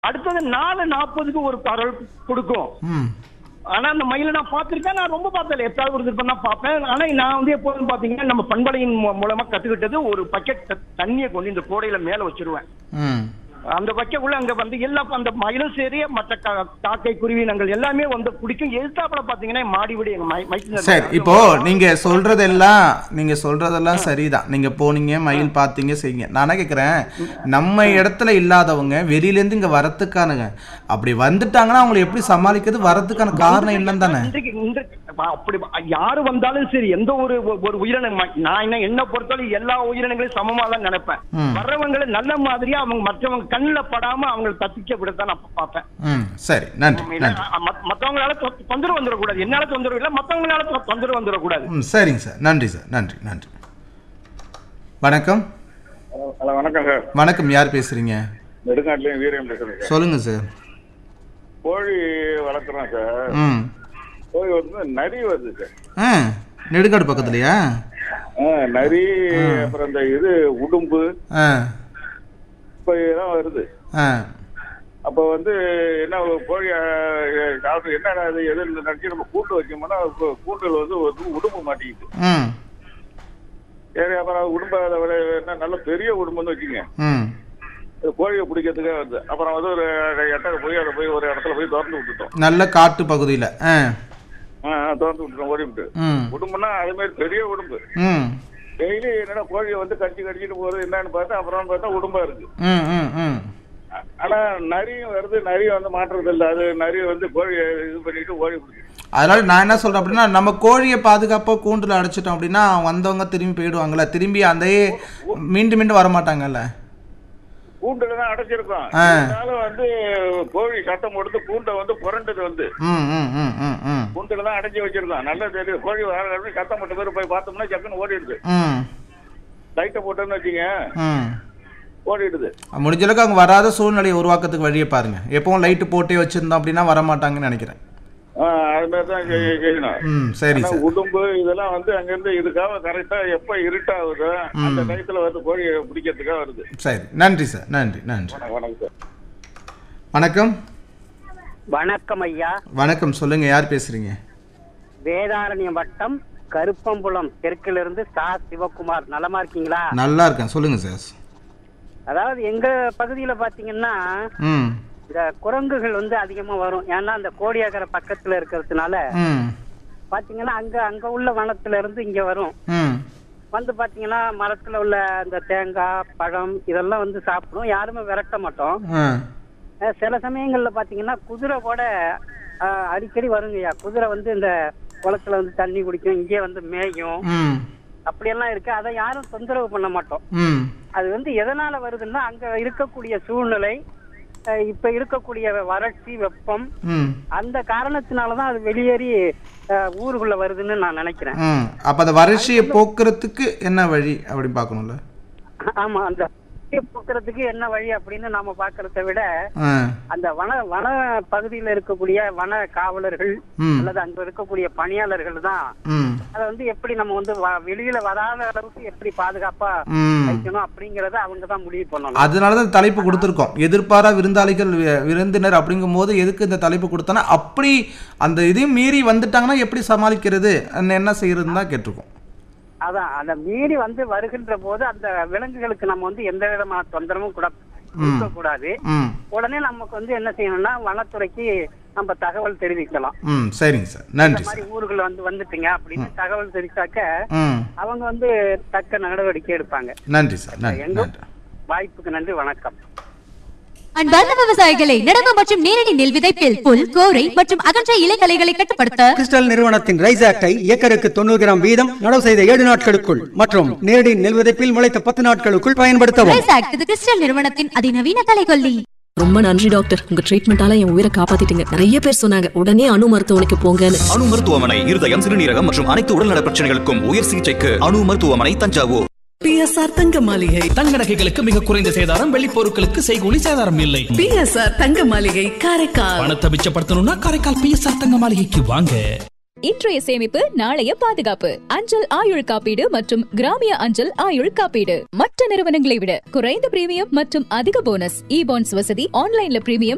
அடுத்தது நாலு நாற்பதுக்கு ஒரு பரல் கொடுக்கும் ம் ஆனா அந்த மயிலை நான் பார்த்திருக்கேன் நான் ரொம்ப பார்த்தல எப்பயாவது ஒரு திருப்பம் தான் பார்ப்பேன் ஆனா நான் வந்து எப்போதும் பாத்தீங்கன்னா நம்ம பண்பலையின் மூ- மூலமா கத்துக்கிட்டது ஒரு பக்கெட் த- தண்ணியை கொண்டு இந்த கோடையில மேல வச்சிருவேன் ம் அந்த பக்கெட்டுக்குள்ள அங்க வந்து எல்லா அந்த மயிலும் சரி மற்ற கா- காக்கை குருவினங்கள் எல்லாமே வந்து பிடிக்கும் எதிர்த்தாப்புல பாத்தீங்கன்னா மாடி வீடு எங்க மை- மைத்துனர் சரி இப்போ நீங்க சொல்றதெல்லாம் நீங்க சொல்றதெல்லாம் சரிதான் நீங்க போனீங்க மயில் பார்த்தீங்க செய்யுங்க நானே கேக்குறேன் நம்ம இடத்துல இல்லாதவங்க வெளியில இருந்து இங்க வரத்துக்கானுங்க அப்படி வந்துட்டாங்கன்னா அவங்களை எப்படி சமாளிக்கிறது வரதுக்கான காரணம் என்னன்னு தானே இன்றைக்கு இன்றைக்கு அப்ப அப்படி யாரு வந்தாலும் சரி எந்த ஒரு ஒரு உயிரினம் நான் என்ன என்ன பொறுத்தவரை எல்லா உயிரினங்களையும் சமமா தான் நினைப்பேன் ம். வர்றவங்களை நல்ல மாதிரியா அவங்க மற்றவங்க கண்ணுல படாம அவங்களை தப்பிக்க விடத்தான் நான் பார்ப்பேன் ம் சரி நன்றி இல்ல, நன்றி மத்- மத்தவங்களால தொ- தொந்தரவு வந்துடக்கூடாது என்னால தொந்தரவு இல்ல மத்தவங்களால தொ- தொந்தரவு வந்துடக்கூடாது ம் சரிங்க சார் நன்றி சார் நன்றி நன்றி வணக்கம் ஹலோ வணக்கம் சார் வணக்கம் யார் பேசுறீங்க நெடுங்காட்டிலையும் வீரியம் பேசுறேன் சார் சொல்லுங்க சார் கோழி வளர்க்குறோம் சார் ம் கோழி வந்து நரி வருது சார் ஆ நெடுக்காடு பக்கத்துலையா ஆ, நரி அப்புறம் இந்த இது உடும்பு ஆ இப்போ இதெல்லாம் வருது ஆ அப்போ வந்து என்ன ஒரு கோழி அஹ், டாக்டர் என்ன அது எதுன்னு நினச்சி நம்ம கூண்டு வைக்கோம்னா கு- கூண்டில் வந்து ஒரு உடும்பு மாட்டிக்கிது ம் சரி அப்புறம் உடும்பை அதை விட என்ன நல்ல பெரிய உடும்புன்னு வச்சுங்க ம் அது கோழியை பிடிக்கிறதுக்கே வருது அப்புறம் வந்து ஒரு எட்டரை போய் அதை போய் ஒரு இடத்துல போய் திறந்து விட்டுட்டோம் நல்ல காட்டு பகுதியில் ஆ ஆ ஆ, திறந்து விட்டுட்டோம் ஓடி விட்டு ம் உடும்புன்னா அதே மாதிரி பெரிய உடும்பு ம் டெய்லி என்னடா கோழியை வந்து கடிச்சு கடிச்சிட்டு போகுது என்னன்னு பார்த்தா அப்புறம் பார்த்தா உடும்பா இருக்கு ம் ம் ம் அ- ஆனா நரியும் வருது நரியும் வந்து மாற்றுறது இல்ல அது நரி வந்து கோழியை இது பண்ணிட்டு ஓடி பிடிக்கும் அதனால நான் என்ன சொல்றேன் அப்படின்னா நம்ம கோழியை பாதுகாப்பாக கூண்டில் அடைச்சிட்டோம் அப்படின்னா வந்தவங்க திரும்பி போயிடுவாங்கல்ல திரும்பி அதே மீண்டும் மீண்டும் வர மாட்டாங்கல்ல கூண்டுல தான் அடைச்சிருக்கோம் ஆ. இருந்தாலும் வந்து கோழி சத்தம் கொடுத்து கூண்டை வந்து புரண்டது வந்து ம் ம் ம் ம் ம் கூண்டுல தான் அடைச்சி வச்சிருக்கோம் நல்லா தெரியும் கோழி வர வர சத்தம் போட்ட பேர் போய் பார்த்தோம்னா சக்குன்னு ஓடிடுது ம் லைட்டை போட்டோன்னு வச்சுங்க ம் ஓடிடுது முடிஞ்ச அளவுக்கு அவங்க வராத சூழ்நிலையை உருவாக்கத்துக்கு வழியை பாருங்க எப்பவும் லைட்டு போட்டே வச்சிருந்தோம் அப்படின்னா வர மாட்டாங்கன்னு நினைக்கிறேன் ஆ, அது மாதிரி தான் செய்- செய்யணும் ம் சரி ஆனா சார் உடும்பு இதெல்லாம் வந்து அங்கிருந்து இதுக்காக கரெக்டா எப்ப இருட்டாகுதோ அந்த டயத்துல வந்து கோழியை பிடிக்கிறதுக்காக வருது சரி நன்றி சார் நன்றி நன்றி வணக்கம் சார் வணக்கம் வணக்கம் ஐயா வணக்கம் சொல்லுங்க யார் பேசுறீங்க வேதாரண்யம் வட்டம் கருப்பம்புலம் தெற்கிலிருந்து சா சிவகுமார் நலமா இருக்கீங்களா நல்லா இருக்கேன் சொல்லுங்க சார் அதாவது எங்க பகுதியில பாத்தீங்கன்னா ம் இந்த குரங்குகள் வந்து அதிகமா வரும் ஏன்னா அந்த கோடியாக்கரை பக்கத்துல இருக்கிறதுனால ம் பாத்தீங்கன்னா அங்க அங்க உள்ள வனத்துல இருந்து இங்க வரும் ம் வந்து பாத்தீங்கன்னா மரத்துல உள்ள அந்த தேங்காய் பழம் இதெல்லாம் வந்து சாப்பிடும் யாருமே விரட்ட மாட்டோம் ஆ அஹ் சில சமயங்கள்ல பாத்தீங்கன்னா குதிரை கூட அஹ், அடிக்கடி வருங்கய்யா குதிரை வந்து இந்த குளத்துல வந்து தண்ணி குடிக்கும் இங்கே வந்து மேயும் ம் அப்படியெல்லாம் இருக்கு அதை யாரும் தொந்தரவு பண்ண மாட்டோம் ம் அது வந்து எதனால வருதுன்னா அங்க இருக்கக்கூடிய சூழ்நிலை அஹ், இப்ப இருக்கக்கூடிய வறட்சி வெப்பம் ம் அந்த காரணத்தினாலதான் அது வெளியேறி அஹ், ஊருக்குள்ள வருதுன்னு நான் நினைக்கிறேன் ம் அப்போ அந்த வறட்சியை போக்குறதுக்கு என்ன வழி அப்படி பார்க்கணும்ல ஆமா அந்த வறட்சியை போக்குறதுக்கு என்ன வழி அப்படின்னு நாம பாக்குறத விட ஆ அந்த வன வன பகுதியில இருக்கக்கூடிய வன காவலர்கள் ம் அல்லது அங்க இருக்கக்கூடிய பணியாளர்கள் தான் ம் அதை வந்து எப்படி நம்ம வந்து வ- வெளியில வராத அளவுக்கு எப்படி பாதுகாப்பா ம் வைக்கணும் அப்படிங்கறத அவங்க தான் முடிவு பண்ணணும் அதனால தான் தலைப்பு கொடுத்துருக்கோம் எதிர்பாரா விருந்தாளிகள் வி- விருந்தினர் அப்படிங்கும் போது எதுக்கு இந்த தலைப்பு கொடுத்தோன்னா அப்படி அந்த இதையும் மீறி வந்துட்டாங்கன்னா எப்படி சமாளிக்கிறது அஹ் என்ன செய்யறதுன்னு தான் கேட்டிருக்கோம் அதான் அந்த மீறி வந்து வருகின்ற போது அந்த விலங்குகளுக்கு நம்ம வந்து எந்த விதமான தொந்தரவும் கூட கொடுக்க கூடாது ம் உடனே நமக்கு வந்து என்ன செய்யணும்னா வனத்துறைக்கு நம்ம தகவல் தெரிவிக்கலாம் ம் சரிங்க சார் இந்த நன்றி மாதிரி சார் ஊருக்குள்ள வந்து வந்துட்டீங்க அப்படின்னு தகவல் தெரிவித்தாக்க ம் அவங்க வந்து தக்க நடவடிக்கை எடுப்பாங்க நன்றி சார் நன்றி எங்க நன்றி வாய்ப்புக்கு நன்றி வணக்கம் அன்பார்ந்த விவசாயிகளை நடவு மற்றும் நேரடி நெல் விதைப்பில் புல் கோரை மற்றும் அகன்ற இலைகளைகளை கட்டுப்படுத்த கிறிஸ்டல் நிறுவனத்தின் ரைஸ் ஆக்டை ஏக்கருக்கு தொண்ணூறு கிராம் வீதம் நடவு செய்த ஏழு நாட்களுக்குள் மற்றும் நேரடி நெல் விதைப்பில் முளைத்த பத்து நாட்களுக்குள் பயன்படுத்தவும் ரைஸ் ஆக்ட் இது கிறிஸ்டல் நிறுவனத்தின் அதிநவீன கலைகொல்லி ரொம்ப நன்றி டாக்டர் உங்க ட்ரீட்மெண்டால என் உயிரை காப்பாத்திட்டீங்க நிறைய பேர் சொன்னாங்க உடனே அணு மருத்துவமனைக்கு போங்கன்னு அணு மருத்துவமனை இருதயம் சிறுநீரகம் மற்றும் அனைத்து உடல்நல பிரச்சனைகளுக்கும் உயர் சிகிச்சைக்கு அணு மருத்துவமனை தஞ்சாவூர் பிஎஸ்ஆர் தங்க மாளிகை தங்க நகைகளுக்கு மிக குறைந்த சேதாரம் வெள்ளி பொருட்களுக்கு செய்கூலி சேதாரம் இல்லை பிஎஸ்ஆர் தங்க மாளிகை காரைக்கால் பணத்தை மிச்சப்படுத்தணும்னா காரைக்கால் பிஎஸ்ஆர் தங்க மாளிகைக்கு வாங்க இன்றைய சேமிப்பு நாளைய பாதுகாப்பு அஞ்சல் ஆயுள் காப்பீடு மற்றும் கிராமிய அஞ்சல் ஆயுள் காப்பீடு மற்ற நிறுவனங்களை விட குறைந்த பிரீமியம் மற்றும் அதிக போனஸ் இ பாண்ட்ஸ் வசதி ஆன்லைன்ல பிரீமியம்